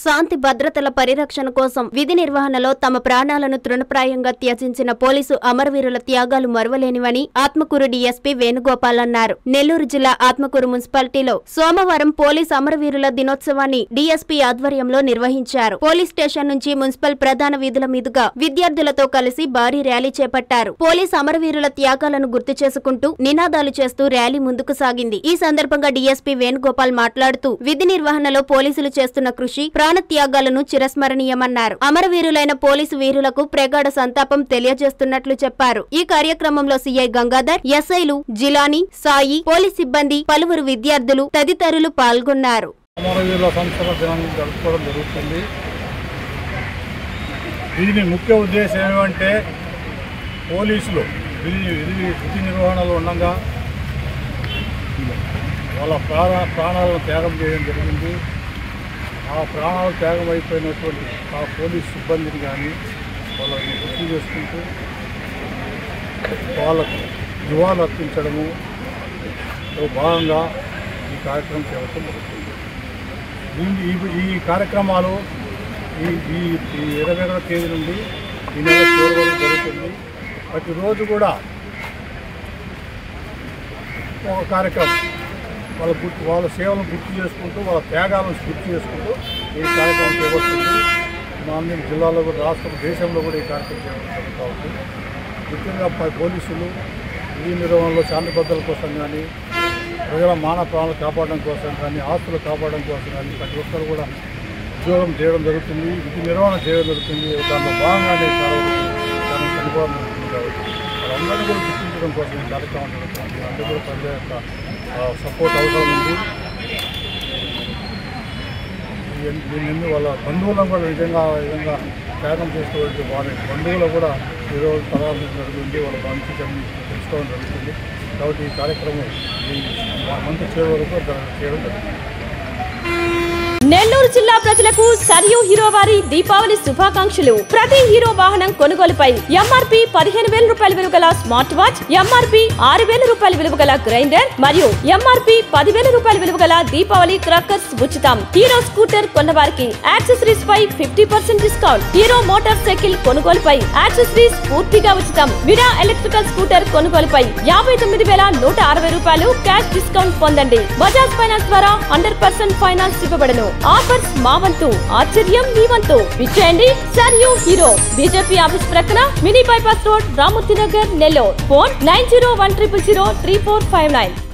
శాంతి భద్రతల పరిరక్షణ కోసం విధి నిర్వహణలో తమ ప్రాణాలను తృణప్రాయంగా త్యజించిన పోలీసు అమరవీరుల త్యాగాలు మరువలేనివని ఆత్మకూరు డీఎస్పీ వేణుగోపాల్ అన్నారు నెల్లూరు జిల్లా ఆత్మకూరు మున్సిపాలిటీలో సోమవారం పోలీస్ అమరవీరుల దినోత్సవాన్ని డీఎస్పీ ఆధ్వర్యంలో నిర్వహించారు పోలీస్ స్టేషన్ నుంచి మున్సిపల్ ప్రధాన వీధుల మీదుగా విద్యార్థులతో కలిసి భారీ ర్యాలీ చేపట్టారు పోలీస్ అమరవీరుల త్యాగాలను గుర్తు చేసుకుంటూ నినాదాలు చేస్తూ ర్యాలీ ముందుకు సాగింది ఈ సందర్భంగా డీఎస్పీ వేణుగోపాల్ మాట్లాడుతూ విధి నిర్వహణలో పోలీసులు చేస్తున్న కృషి ప్రాణత్యాగాలను చిరస్మరణీయమన్నారు అమరవీరులైన పోలీసు వీరులకు ప్రగాఢ సంతాపం తెలియజేస్తున్నట్లు చెప్పారు ఈ కార్యక్రమంలో సీఐ గంగాధర్ ఎస్ఐలు జిలానీ సాయి పోలీస్ సిబ్బంది పలువురు విద్యార్థులు తదితరులు పాల్గొన్నారు అమరవీరుల సంస్థల దినాన్ని జరుపుకోవడం జరుగుతుంది దీని ముఖ్య ఉద్దేశం ఏమంటే పోలీసులు విధి విధి విధి నిర్వహణలో ఉండగా వాళ్ళ ప్రాణ ప్రాణాలను త్యాగం చేయడం జరిగింది ఆ ప్రాణాలు త్యాగం అయిపోయినటువంటి ఆ పోలీస్ సిబ్బందిని కానీ వాళ్ళని గుర్తు చేసుకుంటూ వాళ్ళకు నివాళులు అర్పించడము లో భాగంగా ఈ కార్యక్రమం చేయడం జరుగుతుంది దీన్ని ఈ- ఈ కార్యక్రమాలు ఈ ఈ ఈ ఇరవై ఒకటో తేదీ నుండి ఈ నెల చివరి వరకు జరుగుతుంది ప్రతిరోజు కూడా ఒక కార్యక్రమం వాళ్ళ గుర్తు వాళ్ళ సేవలను గుర్తు చేసుకుంటూ వాళ్ళ త్యాగాలను గుర్తు చేసుకుంటూ ఈ కార్యక్రమం చేపడుతుంది మా అన్ని జిల్లాలో కూడా రాష్ట్రం దేశంలో కూడా ఈ కార్యక్రమం చేపడుతుంది కాబట్టి ముఖ్యంగా ప- పోలీసులు ఈ నిర్వహణలో శాంతి భద్రతల కోసం కానీ ప్రజల మానవ ప్రాణాలు కాపాడడం కోసం కానీ ఆస్తులు కాపాడడం కోసం కానీ ప్రతి ఒక్కరు కూడా ఉద్యోగం చేయడం జరుగుతుంది విధి నిర్వహణ చేయడం జరుగుతుంది దాంట్లో భాగంగానే చాలా వరకు దాన్ని చనిపోవడం జరుగుతుంది కాబట్టి వాళ్ళందరినీ కూడా గుర్తించడం కోసం ఈ కార్యక్రమం జరుగుతుంది అందరూ కూడా ప్రజల యొక్క సపోర్ట్ అవసరం ఉంది ఈ- దీని నుండి వాళ్ళ బంధువులను కూడా నిజంగా ఆ విధంగా త్యాగం చేసుకోవచ్చు వారి బంధువులు కూడా ఈరోజు పరామర్శించడం జరుగుతుంది వాళ్ళ మంచి తెలుసుకోవడం జరుగుతుంది కాబట్టి ఈ కార్యక్రమం ఈ మంత్ చివరి వరకు జరగ- చేయడం జరుగుతుంది నెల్లూరు జిల్లా ప్రజలకు సరియు హీరో వారి దీపావళి శుభాకాంక్షలు ప్రతి హీరో వాహనం కొనుగోలుపై ఎంఆర్పి పదిహేను వేల రూపాయల విలువ గల స్మార్ట్ వాచ్ ఎంఆర్పి ఆరు వేల రూపాయల విలువ గల గ్రైండర్ మరియు ఎంఆర్పి పదివేల రూపాయల విలువ గల దీపావళి క్రాకర్స్ ఉచితం హీరో స్కూటర్ కొన్నవారికి యాక్సెసరీస్ పై fifty percent discount Hero motorcycle కొనుగోలుపై యాక్సెసరీస్ పూర్తిగా ఉచితం విడా ఎలక్ట్రికల్ స్కూటర్ కొనుగోలుపై యాభై తొమ్మిది వేల నూట అరవై రూపాయలు క్యాష్ డిస్కౌంట్ పొందండి బజాజ్ ఫైనాన్స్ ద్వారా హండ్రెడ్ పర్సెంట్ ఫైనాన్స్ ఇవ్వబడను ఆఫర్స్ మా వంతు ఆశ్చర్యం మీ వంతు విచ్చేయండి సర్ యూ హీరో బీజేపీ ఆఫీస్ ప్రక్కన mini bypass road Ramurthy Nagar Nellore phone nine zero one triple zero three four five nine